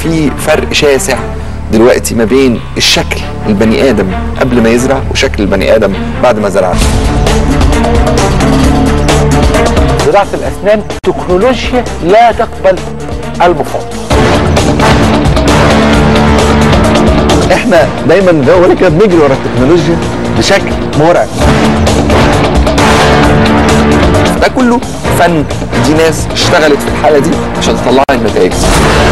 في فرق شاسع دلوقتي ما بين الشكل البني ادم قبل ما يزرع وشكل البني ادم بعد ما زرع زراعه الاسنان تكنولوجيا لا تقبل المفاوضه احنا دايما زي ما بقول لك كده بنجري ورا التكنولوجيا بشكل مرعب ده كله فن دي ناس اشتغلت في الحاله دي عشان تطلع لي النتائج دي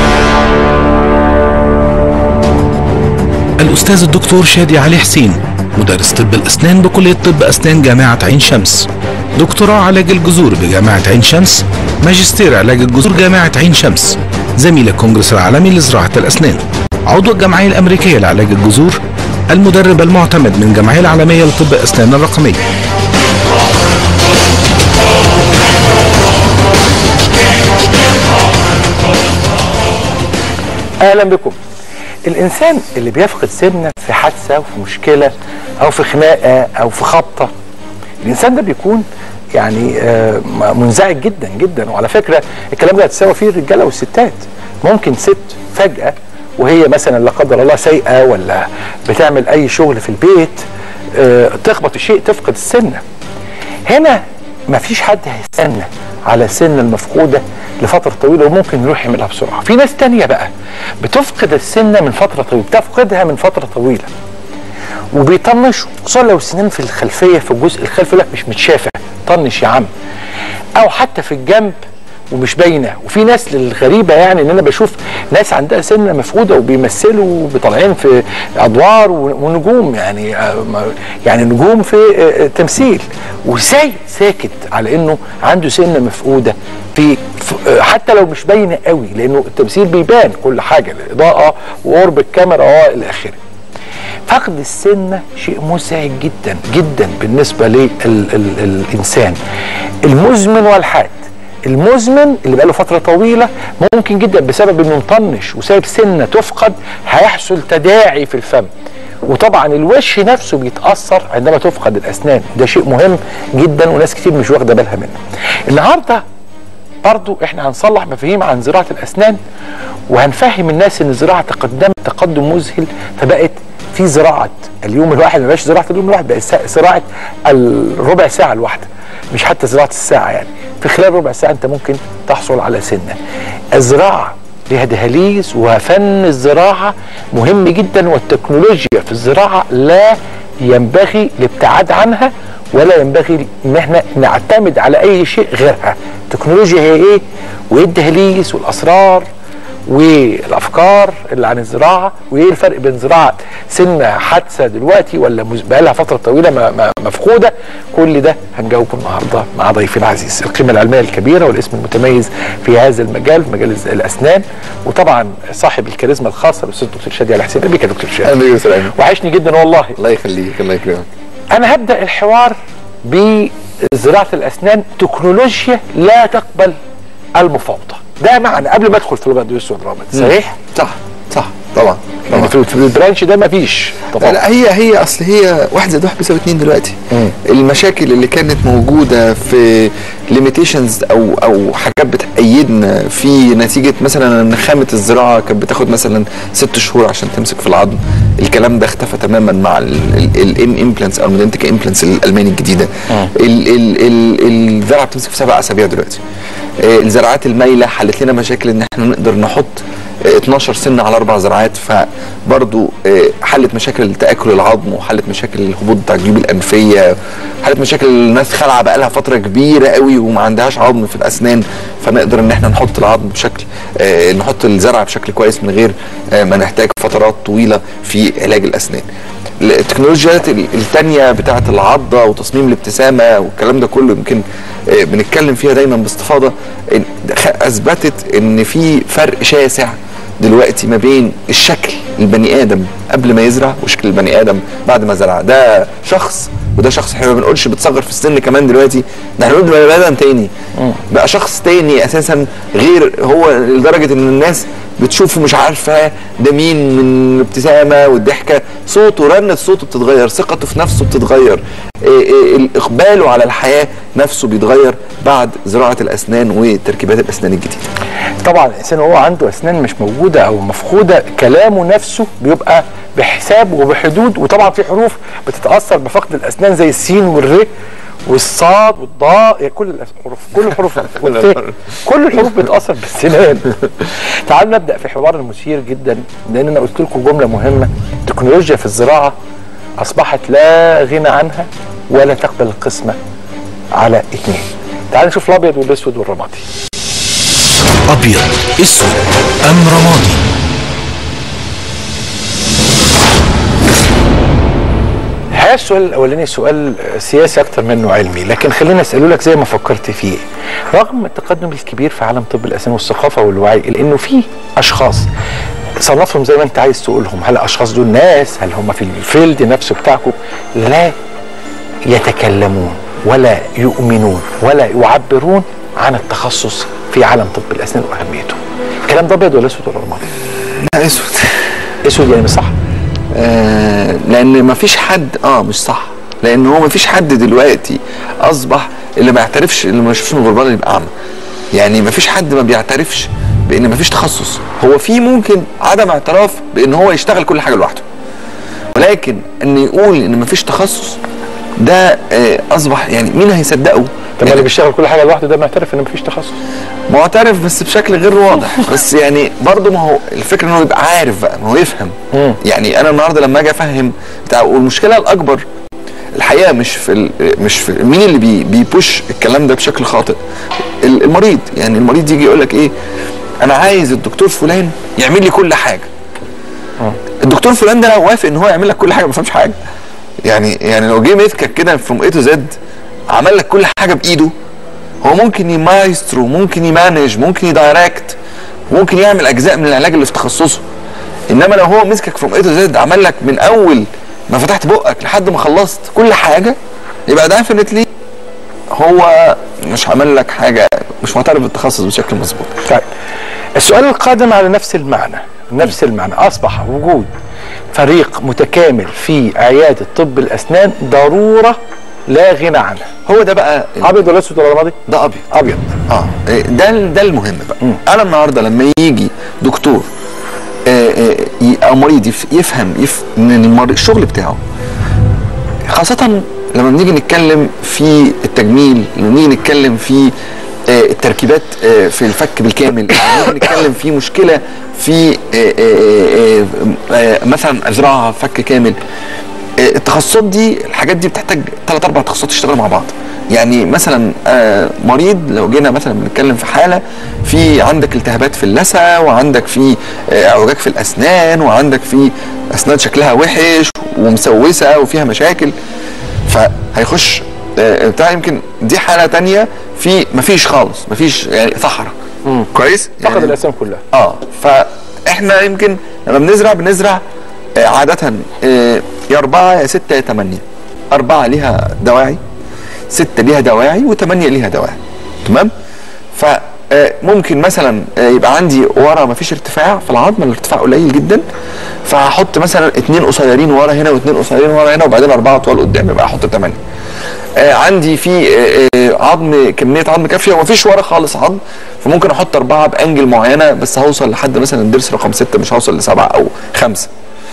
الأستاذ الدكتور شادي علي حسين مدرس طب الأسنان بكلية طب أسنان جامعة عين شمس دكتوراه علاج الجذور بجامعة عين شمس ماجستير علاج الجذور جامعة عين شمس زميل الكونجرس العالمي لزراعة الأسنان عضو الجمعية الأمريكية لعلاج الجذور المدرب المعتمد من الجمعية العالمية لطب الأسنان الرقمية اهلا بكم الانسان اللي بيفقد سنه في حادثه وفي مشكله او في خناقه او في خبطه الانسان ده بيكون يعني آه، منزعج جدا جدا وعلى فكره الكلام ده هتساوي فيه الرجاله والستات ممكن ست فجاه وهي مثلا لا قدر الله سايقه ولا بتعمل اي شغل في البيت آه، تخبط الشيء تفقد السنه هنا مفيش حد هيستنى على السن المفقوده لفتره طويله وممكن يروح يعملها بسرعه في ناس تانية بقى بتفقد السنه من فتره طويله بتفقدها من فتره طويله وبيطنشوا خصوصا لو السنان في الخلفيه في الجزء الخلفي يقول لك مش متشافه طنش يا عم او حتى في الجنب ومش باينه وفي ناس للغريبه يعني ان انا بشوف ناس عندها سنه مفقوده وبيمثلوا وبيطلعين في ادوار و- ونجوم يعني آه، ما- يعني نجوم في آه، آه، تمثيل وازاي ساكت على انه عنده سنه مفقوده في في- آه، حتى لو مش باينه قوي لانه التمثيل بيبان كل حاجه الاضاءه وقرب الكاميرا والى اخره فقد السنة شيء مزعج جدا جدا بالنسبة للإنسان المزمن والحاد المزمن اللي بقاله فترة طويلة ممكن جدا بسبب انه مطنش وسايب سنة تفقد هيحصل تداعي في الفم وطبعا الوش نفسه بيتأثر عندما تفقد الأسنان ده شيء مهم جدا وناس كتير مش واخدة بالها منه النهارده برضو احنا هنصلح مفاهيم عن زراعة الأسنان وهنفهم الناس ان الزراعة تقدمت تقدم مذهل فبقت في زراعة اليوم الواحد ما بقاش زراعة اليوم الواحد بقت سا- زراعة الربع ساعة الواحدة مش حتى زراعة الساعة يعني في خلال ربع ساعة انت ممكن تحصل على سنة الزراعة ليها دهاليز وفن الزراعة مهم جدا والتكنولوجيا في الزراعة لا ينبغي الابتعاد عنها ولا ينبغي ان احنا نعتمد على اي شيء غيرها التكنولوجيا هي ايه وايه الدهاليز والاسرار والافكار اللي عن الزراعه وايه الفرق بين زراعه سن حادثه دلوقتي ولا مز- بقالها فتره طويله م- م- مفقوده كل ده هنجاوبه النهارده مع ضيفي العزيز القيمه العلميه الكبيره والاسم المتميز في هذا المجال في مجال الز- الاسنان وطبعا صاحب الكاريزما الخاصه الاستاذ الدكتور شادي علي حسين بيك يا دكتور شادي اهلا بيك يا أستاذ وحشني جدا والله الله يخليك الله يكرمك انا هبدا الحوار بزراعه الاسنان تكنولوجيا لا تقبل المفاوضه ده معنى قبل ما ادخل في البندوس والرابط صحيح صح صح طبعا يعني طبعا في في البرانش ده مفيش لا, طبعا لا هي هي اصل هي واحد زائد واحد بيساوي اتنين دلوقتي مم. المشاكل اللي كانت موجوده في ليميتيشنز او او حاجات بتأيدنا في نتيجه مثلا ان خامه الزراعه كانت بتاخد مثلا ست شهور عشان تمسك في العظم الكلام ده اختفى تماما مع الام امبلانتس او الميدنتيك امبلانتس الالماني الجديده مم. ال- ال- ال- الزرعه بتمسك في سبع اسابيع دلوقتي آه، الزراعات المايله حلت لنا مشاكل ان احنا نقدر نحط آه، 12 سن على اربع زراعات فبرضو آه، حلت مشاكل تاكل العظم وحلت مشاكل الهبوط بتاع الجيوب الانفيه حلت مشاكل الناس خلعه بقى لها فتره كبيره قوي وما عندهاش عظم في الاسنان فنقدر ان احنا نحط العظم بشكل آه، نحط الزرعه بشكل كويس من غير آه، ما نحتاج فترات طويله في علاج الاسنان التكنولوجيات ال- التانية بتاعة العضة وتصميم الابتسامة والكلام ده كله يمكن آه، بنتكلم فيها دايما باستفاضة إن- خ- أثبتت إن في فرق شاسع دلوقتي ما بين الشكل البني آدم قبل ما يزرع وشكل البني آدم بعد ما زرع ده شخص وده شخص احنا ما بنقولش بتصغر في السن كمان دلوقتي ده هنقول بني ادم تاني بقى شخص تاني اساسا غير هو لدرجه ان الناس بتشوفه مش عارفه ده مين من الابتسامه والضحكه صوته رنه صوته بتتغير ثقته في نفسه بتتغير إيه إيه اقباله على الحياه نفسه بيتغير بعد زراعه الاسنان وتركيبات الاسنان الجديده طبعا الانسان وهو عنده اسنان مش موجوده او مفقوده كلامه نفسه بيبقى بحساب وبحدود وطبعا في حروف بتتاثر بفقد الاسنان زي السين والر والصاد والضاء يعني كل الحروف كل الحروف والت كل الحروف بتاثر بالسنان تعالوا نبدا في حوار مثير جدا لان انا قلت لكم جمله مهمه التكنولوجيا في الزراعه اصبحت لا غنى عنها ولا تقبل القسمه على اثنين تعالوا نشوف الابيض والاسود والرمادي أبيض أسود أم رمادي هذا السؤال الاولاني سؤال سياسي اكتر منه علمي لكن خليني اساله لك زي ما فكرت فيه رغم التقدم الكبير في عالم طب الاسنان والثقافه والوعي لانه في اشخاص صنفهم زي ما انت عايز تقولهم هل الاشخاص دول ناس هل هم في الفيلد نفسه بتاعكم لا يتكلمون ولا يؤمنون ولا يعبرون عن التخصص في عالم طب الاسنان واهميته الكلام ده ابيض ولا اسود ولا رمادي لا اسود اسود يعني مش صح آه لان مفيش حد اه مش صح لان هو مفيش حد دلوقتي اصبح اللي ما يعترفش اللي ما يشوفش من غربال يبقى اعمى يعني مفيش حد ما بيعترفش بان مفيش تخصص هو في ممكن عدم اعتراف بان هو يشتغل كل حاجه لوحده ولكن ان يقول ان مفيش تخصص ده آه اصبح يعني مين هيصدقه طب يعني اللي بيشتغل كل حاجه لوحده ده معترف ان مفيش تخصص معترف بس بشكل غير واضح بس يعني برضه ما هو الفكره انه يبقى عارف بقى ما هو يفهم مم. يعني انا النهارده لما اجي افهم بتاع والمشكله الاكبر الحقيقه مش في ال- مش في مين اللي بي بيبوش الكلام ده بشكل خاطئ ال- المريض يعني المريض يجي يقول لك ايه انا عايز الدكتور فلان يعمل لي كل حاجه الدكتور فلان ده لو وافق ان هو يعمل لك كل حاجه ما فهمش حاجه يعني يعني لو جه مسكك كده فروم اي تو زد عمل لك كل حاجه بايده هو ممكن يمايسترو ممكن يمانج ممكن يدايركت ممكن يعمل اجزاء من العلاج اللي في تخصصه انما لو هو مسكك فروم اي تو زد عمل لك من اول ما فتحت بقك لحد ما خلصت كل حاجه يبقى ديفنتلي هو مش عمل لك حاجه مش معترف بالتخصص بشكل مظبوط طيب السؤال القادم على نفس المعنى نفس المعنى اصبح وجود فريق متكامل في عياده طب الاسنان ضروره لا غنى عنها هو ده بقى ابيض ولا اسود ولا رمادي ده ابيض ابيض اه إيه، ده ال- ده المهم بقى انا النهارده لما يجي دكتور آه، آه، ي- او مريض يف- يفهم يف ان المر- الشغل بتاعه خاصة لما بنيجي نتكلم في التجميل لما بنيجي نتكلم في آه، التركيبات آه، في الفك بالكامل لما بنيجي نتكلم في مشكلة في آه، آه، آه، آه، مثلا ازرعها فك كامل آه، التخصصات دي الحاجات دي بتحتاج ثلاث اربع تخصصات يشتغلوا مع بعض يعني مثلا آه، مريض لو جينا مثلا بنتكلم في حاله في عندك التهابات في اللثه وعندك في آه، اعوجاج في الاسنان وعندك في اسنان شكلها وحش ومسوسه وفيها مشاكل فهيخش آه، بتاع يمكن دي حاله تانية في مفيش خالص مفيش يعني صحراء كويس فقد الاسنان كلها اه فاحنا يمكن لما بنزرع بنزرع آه، عادة آه، يا أربعة يا ستة يا تمانية أربعة ليها دواعي ستة ليها دواعي وثمانية ليها دواعي تمام فممكن مثلا آه، يبقى عندي ورا مفيش ارتفاع في العظم الارتفاع قليل جدا فهحط مثلا اتنين قصيرين ورا هنا واتنين قصيرين ورا هنا وبعدين أربعة طوال قدام يبقى أحط تمانية آه، عندي في آه، آه، عظم كميه عظم كافيه ومفيش ورا خالص عظم فممكن احط اربعه بانجل معينه بس هوصل لحد مثلا الضرس رقم سته مش هوصل لسبعه او خمسه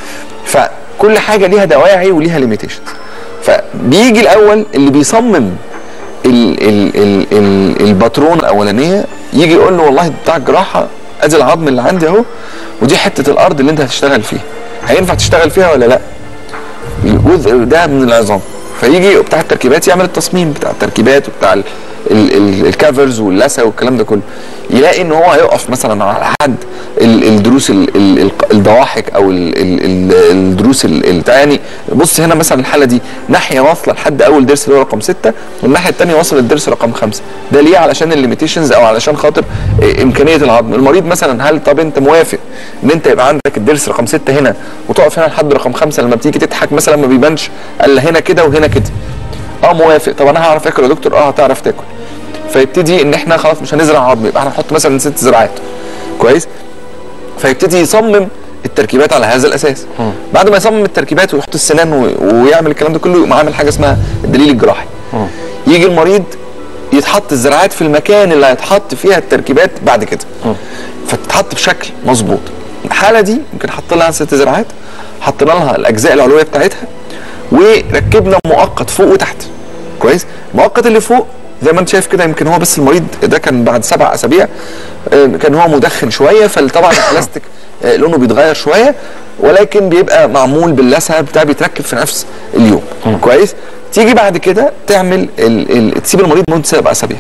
فكل حاجه ليها دواعي وليها ليميتيشنز فبيجي الاول اللي بيصمم ال ال ال ال الباترون الاولانيه يجي يقول له والله بتاع الجراحه ادي العظم اللي عندي اهو ودي حته الارض اللي انت هتشتغل فيها هينفع تشتغل فيها ولا لا الجزء ده من العظام فيجي بتاع التركيبات يعمل التصميم بتاع التركيبات وبتاع ال- ال- ال- الكافرز واللثه والكلام ده كله يلاقي ان هو هيقف مثلا على حد ال- الدروس ال- ال- ال- الضواحك او ال- ال- ال- الدروس ال- ال- بتاع يعني بص هنا مثلا الحاله دي ناحيه واصله لحد اول ضرس اللي هو رقم سته والناحيه الثانيه واصل للضرس رقم خمسه ده ليه علشان الليميتيشنز او علشان خاطر إيه، امكانيه العظم المريض مثلا هل طب انت موافق ان انت يبقى عندك الضرس رقم سته هنا وتقف هنا لحد رقم خمسه لما بتيجي تضحك مثلا ما بيبانش الا هنا كده وهنا كده اه موافق طب انا هعرف اكل يا دكتور اه هتعرف تاكل فيبتدي ان احنا خلاص مش هنزرع عظم يبقى هنحط مثلا ست زراعات كويس فيبتدي يصمم التركيبات على هذا الاساس بعد ما يصمم التركيبات ويحط السنان و- ويعمل الكلام ده كله يقوم عامل حاجه اسمها الدليل الجراحي يجي المريض يتحط الزراعات في المكان اللي هيتحط فيها التركيبات بعد كده فتتحط بشكل مظبوط الحاله دي يمكن حط لها ست زراعات حطينا لها الاجزاء العلويه بتاعتها وركبنا مؤقت فوق وتحت كويس المؤقت اللي فوق زي ما انت شايف كده يمكن هو بس المريض ده كان بعد سبع اسابيع آه، كان هو مدخن شويه فطبعا البلاستيك آه، لونه بيتغير شويه ولكن بيبقى معمول باللسعه بتاع بيتركب في نفس اليوم كويس تيجي بعد كده تعمل ال... ال... تسيب المريض مده سبع اسابيع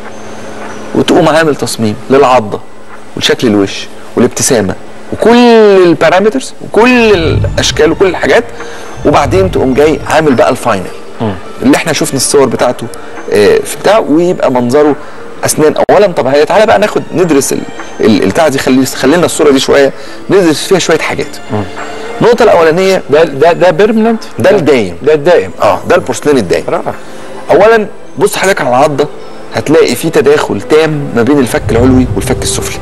وتقوم عامل تصميم للعضه ولشكل الوش والابتسامه وكل البارامترز وكل الاشكال وكل الحاجات وبعدين تقوم جاي عامل بقى الفاينل اللي احنا شفنا الصور بتاعته آه، في بتاع ويبقى منظره اسنان اولا طب هي تعالى بقى ناخد ندرس ال- ال- البتاع دي خلي خلينا الصوره دي شويه ندرس فيها شويه حاجات النقطه الاولانيه ده ده ده بيرمننت ده الدايم ده الدائم اه ده البورسلين الدايم رائع اولا بص حضرتك على العضه هتلاقي في تداخل تام ما بين الفك العلوي والفك السفلي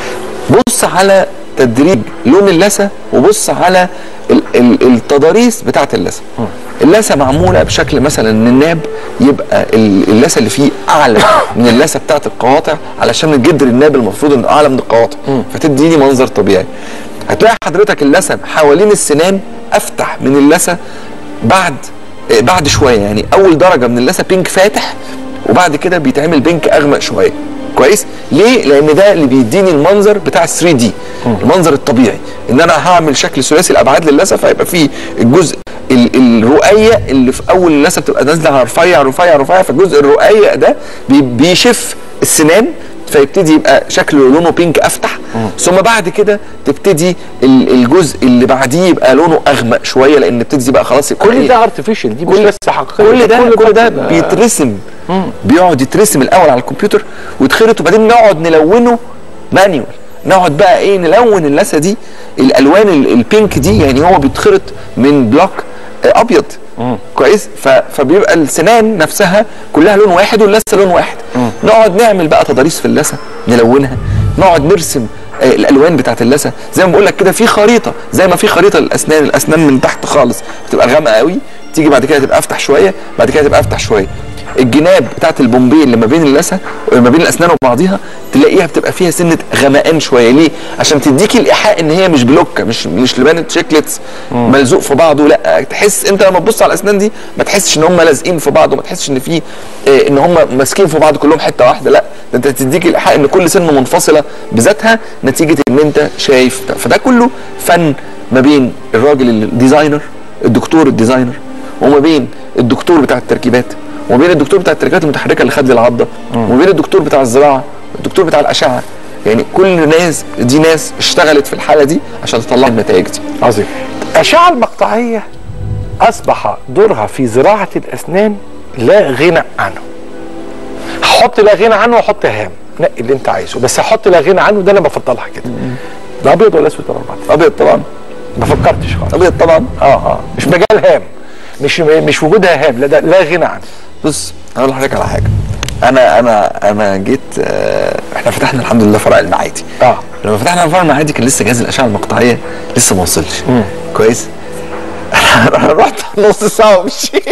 بص على تدريج لون اللثه وبص على ال- ال- التضاريس بتاعه اللثه اللثه معموله بشكل مثلا ان الناب يبقى ال- اللثه اللي فيه اعلى من اللثه بتاعه القواطع علشان الجدر الناب المفروض انه اعلى من القواطع فتديني منظر طبيعي هتلاقي حضرتك اللثه حوالين السنان افتح من اللثه بعد آه، بعد شويه يعني اول درجه من اللثه بينك فاتح وبعد كده بيتعمل بينك اغمق شويه كويس ليه لان ده اللي بيديني المنظر بتاع 3 دي المنظر الطبيعي ان انا هعمل شكل ثلاثي الابعاد للثه فيبقى فيه الجزء ال- الرقيق اللي في اول اللثه بتبقى نازله على رفيع رفيع رفيع فالجزء الرقيق ده بي- بيشف السنان فيبتدي يبقى شكله لونه بينك افتح ثم بعد كده تبتدي ال- الجزء اللي بعديه يبقى لونه اغمق شويه لان بتبتدي بقى خلاص يبقى كل إيه؟ ده ارتفيشال دي مش كل- لسه حقيقيه كل ده كل ده بقى- بيترسم بيقعد يترسم الاول على الكمبيوتر ويتخرط وبعدين نقعد نلونه مانيوال نقعد بقى ايه نلون اللثه دي الالوان ال- البينك دي يعني هو بيتخرط من بلوك آه، ابيض كويس ف... فبيبقى السنان نفسها كلها لون واحد واللثه لون واحد نقعد نعمل بقى تضاريس في اللثه نلونها نقعد نرسم آه، الالوان بتاعت اللثه زي ما بقول لك كده في خريطه زي ما في خريطه للاسنان الاسنان من تحت خالص بتبقى غامقه قوي تيجي بعد كده تبقى افتح شويه بعد كده تبقى افتح شويه الجناب بتاعت البومبي اللي ما بين اللثه ما بين الاسنان وبعضيها تلاقيها بتبقى فيها سنه غمقان شويه ليه عشان تديكي الايحاء ان هي مش بلوكه مش مش لبانه شيكلتس ملزوق في بعضه لا تحس انت لما تبص على الاسنان دي ما تحسش ان هم لازقين في بعض وما تحسش ان في آه، ان هم ماسكين في بعض كلهم حته واحده لا ده انت تديك الايحاء ان كل سن منفصله بذاتها نتيجه ان انت شايف ده فده كله فن ما بين الراجل الديزاينر الدكتور الديزاينر وما بين الدكتور بتاع التركيبات وما بين الدكتور بتاع التركيبات المتحركه اللي خد لي العضه وما بين الدكتور بتاع الزراعه الدكتور بتاع الاشعه يعني كل ناس دي ناس اشتغلت في الحاله دي عشان تطلع النتائج دي عظيم الأشعة المقطعية أصبح دورها في زراعة الأسنان لا غنى عنه هحط لا غنى عنه واحط هام نقي اللي انت عايزه بس هحط لا غنى عنه ده انا بفضلها كده ده ابيض ولا اسود ولا ابيض ابيض طبعا ما فكرتش خالص ابيض طبعا اه اه مش مجال هام مش مش وجودها هام لا ده لا غنى عنه بص هقول لحضرتك على حاجه انا انا انا جيت آه احنا فتحنا الحمد لله فرع المعادي اه لما فتحنا الفرع المعادي كان لسه جهاز الاشعه المقطعيه لسه ما وصلش كويس انا رحت نص ساعه ومشيت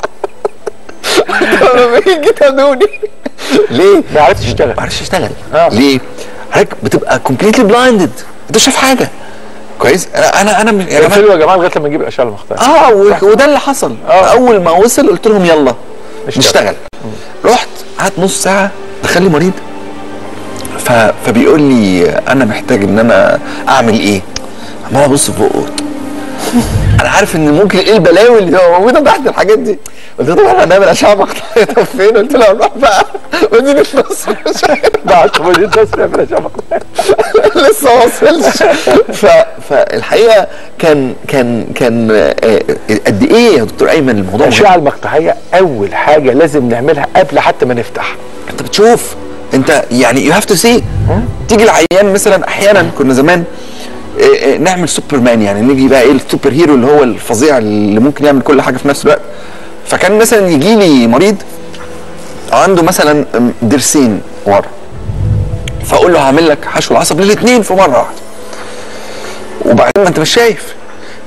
لما جيت ادوني ليه؟ ما عرفتش اشتغل ما عرفش يشتغل آه. ليه؟ حضرتك بتبقى كومبليتلي بلايندد انت مش شايف حاجه كويس انا انا انا مش- يا جماعه حلو يا جماعه لغايه لما نجيب الاشعه المقطعيه اه و- وده اللي حصل آه. اول ما وصل قلت لهم يلا نشتغل. نشتغل رحت قعدت نص ساعه دخل لي مريض ف... فبيقول لي انا محتاج ان انا اعمل ايه عمال ابص في بقه انا عارف ان ممكن ايه البلاوي اللي تبقى موجوده تحت الحاجات دي قلت له طب احنا هنعمل اشعه مقطعيه طب فين قلت له هنروح بقى وديني في مصر بعد مدينه نصر يعمل اشعه مقطعيه لسه ما وصلش ف... فالحقيقه كان كان كان آه، قد ايه يا دكتور ايمن الموضوع مهم. الاشعه المقطعيه اول حاجه لازم نعملها قبل حتى ما نفتح انت بتشوف انت يعني يو هاف تو سي تيجي العيان مثلا احيانا كنا زمان اه، اه، نعمل سوبرمان يعني نيجي بقى ايه السوبر هيرو اللي هو الفظيع اللي ممكن يعمل كل حاجه في نفس الوقت فكان مثلا يجي لي مريض عنده مثلا ام، ضرسين ورا فاقول له هعمل لك حشو العصب للاثنين في مره واحده وبعدين ما انت مش شايف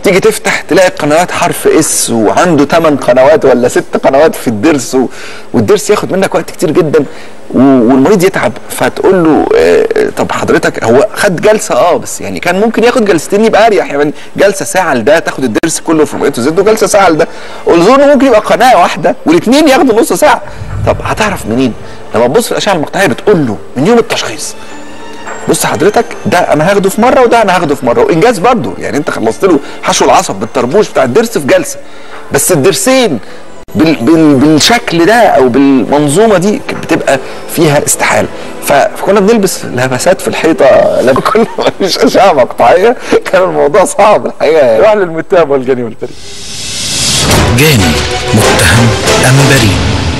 تيجي تفتح تلاقي القنوات حرف اس وعنده 8 قنوات ولا ست قنوات في الضرس و... والضرس ياخد منك وقت كتير جدا و... والمريض يتعب فتقول له آه طب حضرتك هو خد جلسه اه بس يعني كان ممكن ياخد جلستين يبقى اريح يعني جلسه ساعه لده تاخد الضرس كله في رؤيته زد وجلسه ساعه لده اظن ممكن يبقى قناه واحده والاثنين ياخدوا نص ساعه طب هتعرف منين؟ لما تبص في الاشعه المقطعيه بتقول له من يوم التشخيص بص حضرتك ده انا هاخده في مره وده انا هاخده في مره وانجاز برضه يعني انت خلصت له حشو العصب بالطربوش بتاع الضرس في جلسه بس الضرسين بال بال بالشكل ده او بالمنظومه دي بتبقى فيها استحاله ف- فكنا بنلبس لبسات في الحيطه لما كنا مفيش اشعه مقطعيه كان الموضوع صعب الحقيقه يعني. روح للمتهم والجاني والبريء جاني متهم أم بريء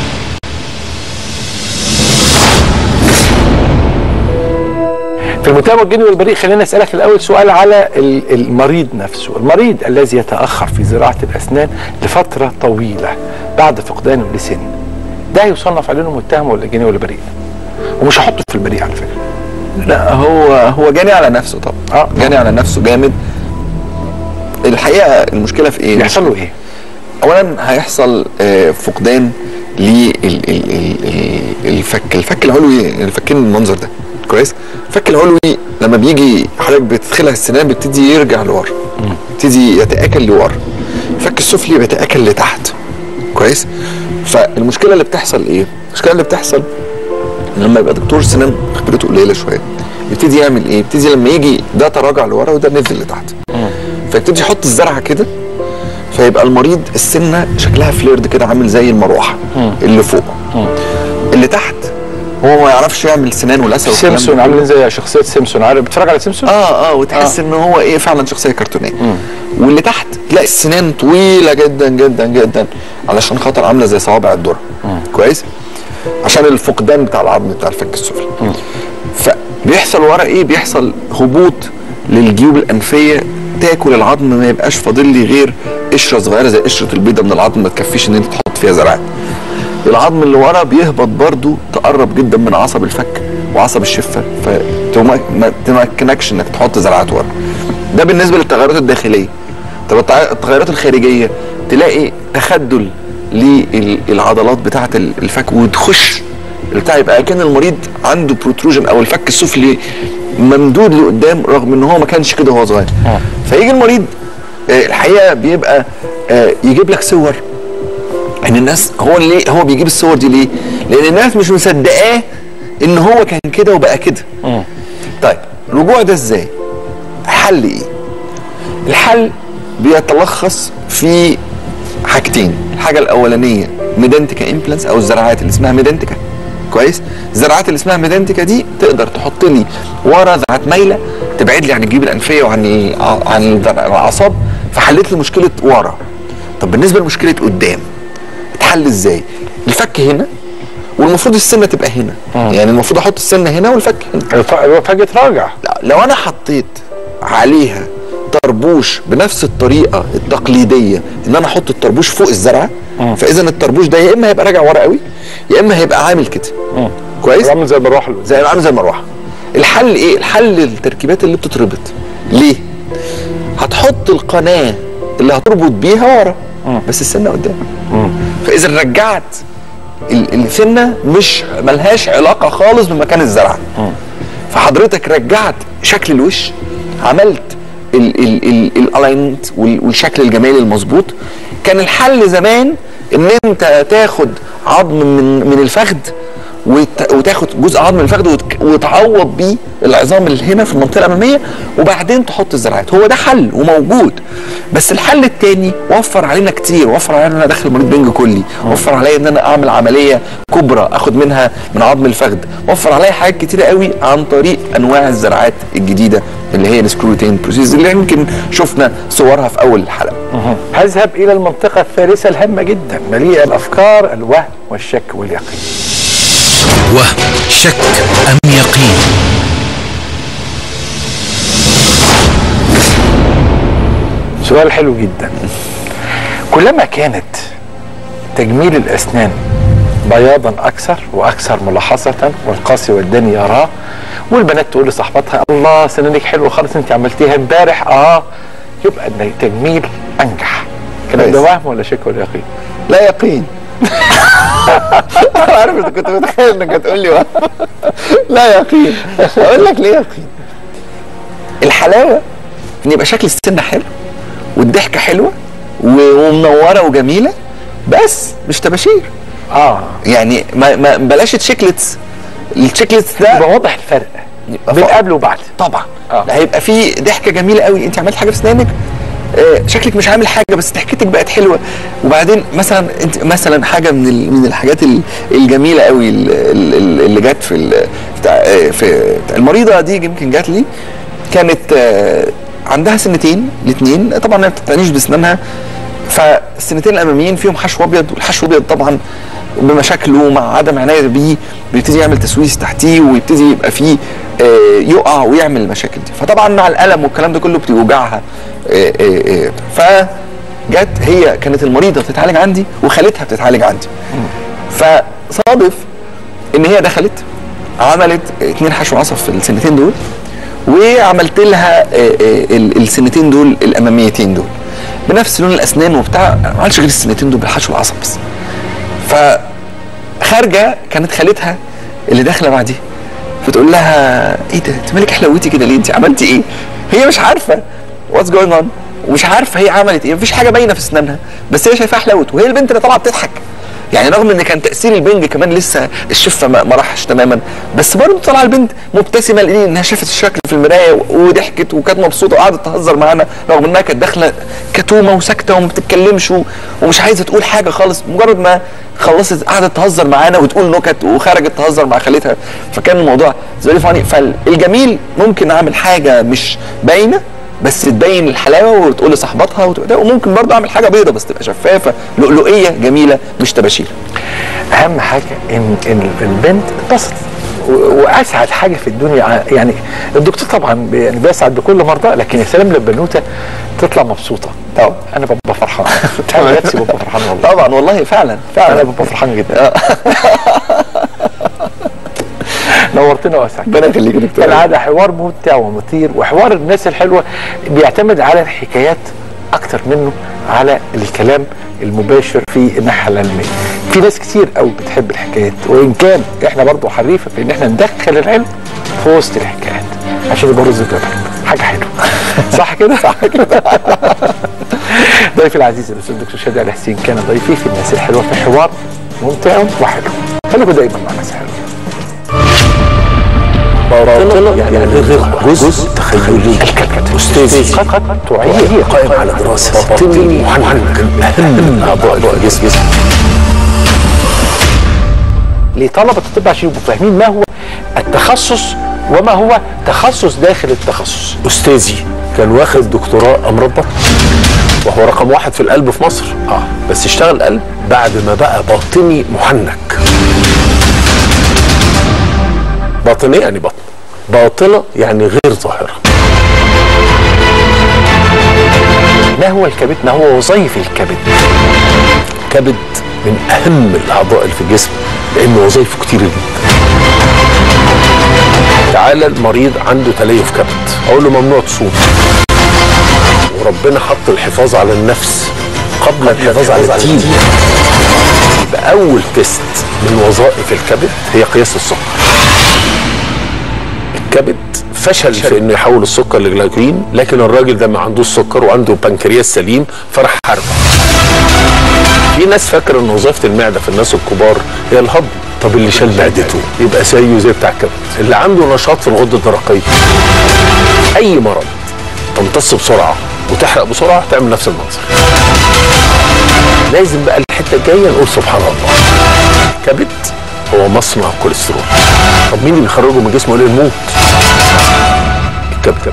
في المتهم والجاني والبريء خلينا اسالك الاول سؤال على ال- المريض نفسه المريض الذي يتاخر في زراعه الاسنان لفتره طويله بعد فقدانه لسن ده يصنف عليه إنه متهم ولا جاني ولا بريء ومش هحطه في البريء على فكره لا هو هو جاني على نفسه طبعا آه. جاني على نفسه جامد الحقيقه المشكله في ايه؟ بيحصل له ايه اولا هيحصل آه، فقدان للفك الفك العلوي الفكين المنظر ده كويس الفك العلوي لما بيجي حضرتك بتدخلها السنان بيبتدي يرجع لورا بيبتدي يتاكل لورا الفك السفلي بيتاكل لتحت كويس فالمشكله اللي بتحصل ايه المشكله اللي بتحصل لما يبقى دكتور سنان خبرته قليله شويه يبتدي يعمل ايه يبتدي لما يجي ده تراجع لورا وده نزل لتحت فيبتدي يحط الزرعه كده فيبقى المريض السنه شكلها فليرد كده عامل زي المروحه اللي فوق اللي تحت هو ما يعرفش يعمل سنان ولثه والكلام ده سيمسون كله. عاملين زي شخصيه سيمسون عارف بتتفرج على سيمسون اه اه وتحس ان هو ايه فعلا شخصيه كرتونيه واللي تحت تلاقي السنان طويله جدا جدا جدا علشان خاطر عامله زي صوابع الذره كويس عشان الفقدان بتاع العظم بتاع الفك السفلي فبيحصل ورا ايه بيحصل هبوط للجيوب الانفيه تاكل العظم ما يبقاش فاضل لي غير قشره صغيره زي قشره البيضه من العظم ما تكفيش ان انت تحط فيها زرعات العظم اللي ورا بيهبط برضو تقرب جدا من عصب الفك وعصب الشفه فما تمكنكش انك تحط زرعات ورا ده بالنسبه للتغيرات الداخليه طب التع- التغيرات الخارجيه تلاقي تخدل للعضلات بتاعه ال- الفك وتخش بتاع يبقى كان المريض عنده بروتروجن او الفك السفلي ممدود لقدام رغم ان هو ما كانش كده وهو صغير فيجي المريض آه، الحقيقه بيبقى آه، يجيب لك صور ان الناس هو ليه هو بيجيب الصور دي ليه؟ لان الناس مش مصدقاه ان هو كان كده وبقى كده. طيب الرجوع ده ازاي؟ حل ايه؟ الحل بيتلخص في حاجتين، الحاجه الاولانيه ميدنتيكا امبلانس او الزراعات اللي اسمها ميدنتيكا كويس؟ الزراعات اللي اسمها ميدنتيكا دي تقدر تحط لي ورا زرعات مايله تبعد لي عن الجيوب الانفيه وعن الع- عن الذر- الاعصاب فحلت لي مشكله ورا. طب بالنسبه لمشكله قدام اتحل ازاي؟ الفك هنا والمفروض السنه تبقى هنا يعني المفروض احط السنه هنا والفك هنا فجاه راجع لا، لو انا حطيت عليها طربوش بنفس الطريقه التقليديه ان انا احط الطربوش فوق الزرعه فاذا الطربوش ده يا اما هيبقى راجع ورا قوي يا اما هيبقى عامل كده كويس عامل زي المروحه اللي زي عامل زي المروحه الحل ايه الحل التركيبات اللي بتتربط ليه هتحط القناه اللي هتربط بيها ورا بس السنه قدام فاذا رجعت ال- السنه مش ملهاش علاقه خالص بمكان الزرعه فحضرتك رجعت شكل الوش عملت الالاينمنت والشكل الجمالي المظبوط كان الحل زمان ان انت تاخد عظم من من الفخذ وت- وتاخد جزء عظم من الفخذ وتك- وتعوض بيه العظام اللي هنا في المنطقه الاماميه وبعدين تحط الزراعات هو ده حل وموجود بس الحل التاني وفر علينا كتير وفر علينا ان انا ادخل مريض بنج كلي وفر عليا ان انا اعمل عمليه كبرى اخد منها من عظم الفخذ وفر عليا حاجات كتيره قوي عن طريق انواع الزراعات الجديده اللي هي السكروتين بروسيس اللي يمكن شفنا صورها في اول الحلقه هذهب الى المنطقه الثالثه الهامه جدا مليئه الافكار الوهم والشك واليقين وهم شك أم يقين سؤال حلو جدا كلما كانت تجميل الاسنان بياضا اكثر واكثر ملاحظه والقاسي والداني يراه والبنات تقول لصاحبتها الله سنانك حلوه خالص انت عملتيها امبارح اه يبقى التجميل انجح الكلام ده كويس. وهم ولا شك ولا يقين لا يقين عارف انت كنت متخيل انك هتقول لي وهم. لا يقين اقول لك ليه يقين الحلاوه ان يبقى شكل السنه حلو والضحكه حلوه و- ومنوره وجميله بس مش تباشير اه يعني ما, ما بلاش تشيكلتس التشيكلتس ده يبقى واضح الفرق يبقى بين فوق. قبل وبعد طبعا آه. ده هيبقى فيه ضحكه جميله قوي انت عملت حاجه في اسنانك آه، شكلك مش عامل حاجه بس ضحكتك بقت حلوه وبعدين مثلا انت مثلا حاجه من ال- من الحاجات ال- الجميله قوي ال- ال- ال- اللي جت في ال- بتاع آه، في بتاع المريضه دي يمكن جات لي كانت آه، عندها سنتين الاثنين طبعا ما بتعتنيش باسنانها فالسنتين الاماميين فيهم حشو ابيض والحشو ابيض طبعا بمشاكله مع عدم عنايه بيه بيبتدي يعمل تسويس تحتيه ويبتدي يبقى فيه آه، يقع ويعمل المشاكل دي فطبعا مع الالم والكلام ده كله بتوجعها آه، آه، آه، فجت هي كانت المريضه بتتعالج عندي وخالتها بتتعالج عندي فصادف ان هي دخلت عملت اتنين حشو عصب في السنتين دول وعملت لها آه، آه، ال- السنتين دول الاماميتين دول بنفس لون الاسنان وبتاع ما عملش غير السنتين دول بالحشو العصب بس فخارجه كانت خالتها اللي داخله بعديها بتقول لها ايه ده انت مالك حلوتي كده ليه انت عملتي ايه هي مش عارفه واتس جوينج اون ومش عارفه هي عملت ايه مفيش حاجه باينه في اسنانها بس هي شايفاها حلوت وهي البنت اللي طالعه بتضحك يعني رغم ان كان تاثير البنج كمان لسه الشفه ما ما راحش تماما بس برضه طالعه البنت مبتسمه لان انها شافت الشكل في المرايه وضحكت وكانت مبسوطه وقعدت تهزر معانا رغم انها كانت داخله كتومه وساكته وما بتتكلمش و- ومش عايزه تقول حاجه خالص مجرد ما خلصت قعدت تهزر معانا وتقول نكت وخرجت تهزر مع خالتها فكان الموضوع فيري فاني فالجميل ممكن اعمل حاجه مش باينه بس تبين الحلاوه وتقول لصاحباتها وتقول ده وممكن برضه اعمل حاجه بيضه بس تبقى شفافه لؤلؤيه جميله مش تباشير اهم حاجه ان ان البنت اتبسطت و- واسعد حاجه في الدنيا ع- يعني الدكتور طبعا بي- يعني بيسعد بكل مرضى لكن يا سلام لما البنوته تطلع مبسوطه طبعا. انا ببقى فرحان انا نفسي ببقى فرحان والله طبعا والله فعلا فعلا انا ببقى فرحان جدا نورتنا واسعدتنا ربنا يخليك يا دكتور كالعاده حوار ممتع ومثير وحوار الناس الحلوه بيعتمد على الحكايات اكتر منه على الكلام المباشر في الناحيه العلميه في ناس كتير قوي بتحب الحكايات وان كان احنا برضو حريفه في ان احنا ندخل العلم في وسط الحكايات عشان يبقى رز الجبل حاجه حلوه صح كده صح كده ضيفي العزيز الاستاذ الدكتور شادي علي حسين كان ضيفي في الناس الحلوه في حوار ممتع وحلو خليكم دايما مع الناس الحلوه باطنة يعني غير جزء تخيلي أستاذي قد قد تعيد قائم على دراسة باطني محنك أهم أعضاء الجسم لطلبه الطب عشان يبقوا فاهمين ما هو التخصص وما هو تخصص داخل التخصص أستاذي كان واخد دكتوراه أمراض بطن وهو رقم واحد في القلب في مصر اه بس اشتغل قلب بعد ما بقى باطني محنك باطنية يعني بطن باطنة يعني غير ظاهرة ما هو الكبد ما هو وظائف الكبد كبد من أهم الأعضاء اللي في الجسم لأن وظائفه كتير جدا تعالى المريض عنده تليف كبد أقول له ممنوع تصوم وربنا حط الحفاظ على النفس قبل الحفاظ على الدين يبقى أول تيست من وظائف الكبد هي قياس السكر الكبد فشل في انه يحول السكر لجلايكولين لكن الراجل ده ما عندوش سكر وعنده بنكرياس سليم فراح حاربه في ناس فاكره ان وظيفه المعده في الناس الكبار هي الهضم طب اللي شال معدته يبقى زيه زي بتاع الكبد اللي عنده نشاط في الغده الدرقيه اي مرض تمتص بسرعه وتحرق بسرعه تعمل نفس المنظر لازم بقى الحته الجايه نقول سبحان الله كبد هو مصنع كوليسترول طب مين اللي بيخرجه من الجسم يقول الموت الكبد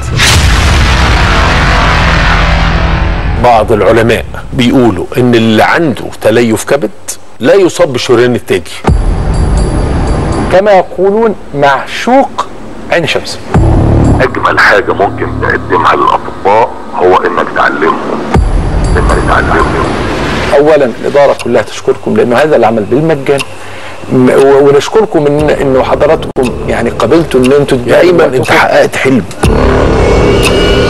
بعض العلماء بيقولوا ان اللي عنده تليف كبد لا يصاب بالشريان التاجي كما يقولون معشوق عين شمس اجمل حاجه ممكن تقدمها للاطباء هو انك تعلمهم انك تعلمهم اولا الاداره كلها تشكركم لانه هذا العمل بالمجان م- و- ونشكركم ان انه حضراتكم يعني قبلتوا ان انتوا يا ايمن انت حققت حلم